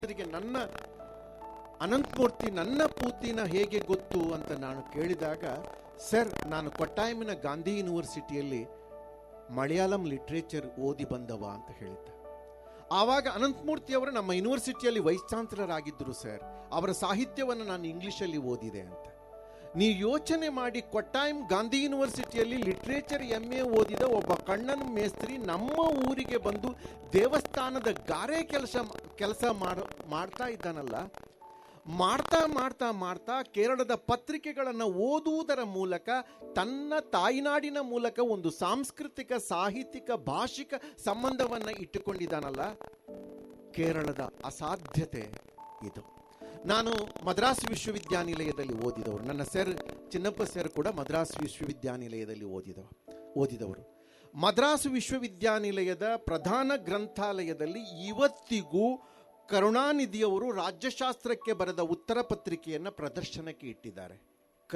ಅವರಿಗೆ ನನ್ನ ಅನಂತಮೂರ್ತಿ ನನ್ನ ಪೂತಿನ ಹೇಗೆ ಗೊತ್ತು ಅಂತ ನಾನು ಕೇಳಿದಾಗ ಸರ್ ನಾನು ಕೊಟ್ಟಾಯಮಿನ ಗಾಂಧಿ ಯೂನಿವರ್ಸಿಟಿಯಲ್ಲಿ ಮಲಯಾಳಂ ಲಿಟ್ರೇಚರ್ ಓದಿ ಬಂದವ ಅಂತ ಹೇಳಿದ್ದ ಆವಾಗ ಅನಂತಮೂರ್ತಿ ಅವರು ನಮ್ಮ ಯೂನಿವರ್ಸಿಟಿಯಲ್ಲಿ ವೈಸ್ ಚಾನ್ಸಲರ್ ಆಗಿದ್ದರು ಸರ್ ಅವರ ಸಾಹಿತ್ಯವನ್ನು ನಾನು ಇಂಗ್ಲಿಷಲ್ಲಿ ಓದಿದೆ ಅಂತ ನೀವು ಯೋಚನೆ ಮಾಡಿ ಕೊಟ್ಟಾಯಂ ಗಾಂಧಿ ಯೂನಿವರ್ಸಿಟಿಯಲ್ಲಿ ಲಿಟ್ರೇಚರ್ ಎಂ ಎ ಓದಿದ ಒಬ್ಬ ಕಣ್ಣನ ಮೇಸ್ತ್ರಿ ನಮ್ಮ ಊರಿಗೆ ಬಂದು ದೇವಸ್ಥಾನದ ಗಾರೆ ಕೆಲಸ ಕೆಲಸ ಮಾಡ ಮಾಡ್ತಾ ಇದ್ದಾನಲ್ಲ ಮಾಡ್ತಾ ಮಾಡ್ತಾ ಮಾಡ್ತಾ ಕೇರಳದ ಪತ್ರಿಕೆಗಳನ್ನು ಓದುವುದರ ಮೂಲಕ ತನ್ನ ತಾಯ್ನಾಡಿನ ಮೂಲಕ ಒಂದು ಸಾಂಸ್ಕೃತಿಕ ಸಾಹಿತ್ಯಿಕ ಭಾಷಿಕ ಸಂಬಂಧವನ್ನು ಇಟ್ಟುಕೊಂಡಿದ್ದಾನಲ್ಲ ಕೇರಳದ ಅಸಾಧ್ಯತೆ ಇದು ನಾನು ಮದ್ರಾಸ್ ವಿಶ್ವವಿದ್ಯಾನಿಲಯದಲ್ಲಿ ಓದಿದವರು ನನ್ನ ಸರ್ ಚಿನ್ನಪ್ಪ ಸರ್ ಕೂಡ ಮದ್ರಾಸ್ ವಿಶ್ವವಿದ್ಯಾನಿಲಯದಲ್ಲಿ ಓದಿದವ ಓದಿದವರು ಮದ್ರಾಸ್ ವಿಶ್ವವಿದ್ಯಾನಿಲಯದ ಪ್ರಧಾನ ಗ್ರಂಥಾಲಯದಲ್ಲಿ ಇವತ್ತಿಗೂ ಕರುಣಾನಿಧಿಯವರು ರಾಜ್ಯಶಾಸ್ತ್ರಕ್ಕೆ ಬರೆದ ಉತ್ತರ ಪತ್ರಿಕೆಯನ್ನು ಪ್ರದರ್ಶನಕ್ಕೆ ಇಟ್ಟಿದ್ದಾರೆ